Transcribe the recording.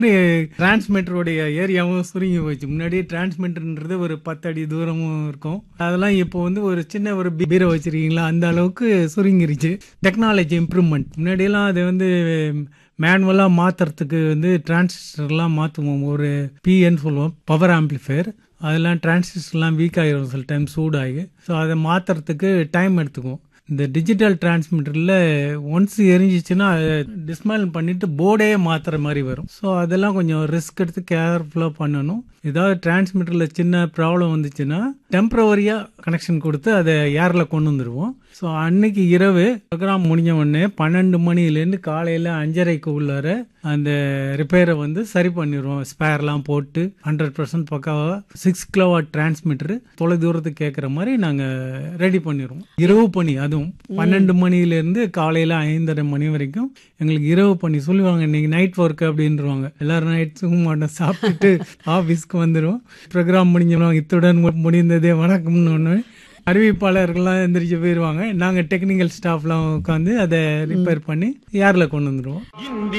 டிரான்ஸ்மிட்டருடைய ஏரியாவும் சுருங்கி போச்சு முன்னாடி டிரான்ஸ்மிட்டர்ன்றது ஒரு பத்து அடி தூரமும் இருக்கும் அதெல்லாம் இப்போ வந்து ஒரு சின்ன ஒரு பீரை வச்சிருக்கீங்களா அந்த அளவுக்கு சுருங்கிருச்சு டெக்னாலஜி இம்ப்ரூவ்மெண்ட் முன்னாடியெல்லாம் அது வந்து மேனுவலாக மாற்றுறதுக்கு வந்து டிரான்சிஸ்டர்லாம் மாற்றுவோம் ஒரு பிஎன்னு சொல்லுவோம் பவர் ஆம்ப்ளிஃபையர் அதெல்லாம் டிரான்சிஸ்டர்லாம் வீக் ஆகிரும் சில டைம் சூடாகி ஸோ அதை மாற்றுறதுக்கு டைம் எடுத்துக்கும் இந்த டிஜிட்டல் டிரான்ஸ்மிட்டரில் ஒன்ஸ் எரிஞ்சிச்சுன்னா டிஸ்மேல் பண்ணிட்டு போர்டே மாற்றுற மாதிரி வரும் ஸோ அதெல்லாம் கொஞ்சம் ரிஸ்க் எடுத்து கேர்ஃபுல்லாக பண்ணணும் ஏதாவது டிரான்ஸ்மிட்டரில் சின்ன ப்ராப்ளம் வந்துச்சுன்னா டெம்பரவரியாக கனெக்ஷன் கொடுத்து அதை ஏரில் கொண்டு வந்துடுவோம் ஸோ அன்னைக்கு இரவு ப்ரோக்ராம் முடிஞ்ச உடனே பன்னெண்டு மணிலேருந்து காலையில் அஞ்சரைக்கு உள்ளார அந்த ரிப்பேரை வந்து சரி பண்ணிடுவோம் ஸ்பேர்லாம் போட்டு ஹண்ட்ரட் பர்சன்ட் பக்காவாக சிக்ஸ் கிலோவாட் டிரான்ஸ்மிட்டர் தொலை தூரத்துக்கு கேட்குற மாதிரி நாங்கள் ரெடி பண்ணிடுவோம் இரவு பணி அதுவும் பன்னெண்டு மணிலேருந்து காலையில் ஐந்தரை மணி வரைக்கும் எங்களுக்கு இரவு பண்ணி சொல்லுவாங்க இன்னைக்கு நைட் ஒர்க் அப்படின்றவாங்க எல்லாரும் நைட் தூங்க மாட்டோம் சாப்பிட்டுட்டு ஆஃபீஸ்க்கு வந்துடும் ப்ரோக்ராம் முடிஞ்சிடும் இத்துடன் முடிந்ததே வணக்கம்னு ஒன்று அறிவிப்பாளர்கள்லாம் எந்திரிச்சு போயிடுவாங்க நாங்கள் டெக்னிக்கல் ஸ்டாஃப்லாம் உட்காந்து அதை ரிப்பேர் பண்ணி ஏரில் கொண்டு வந்துடுவோம் இந்திய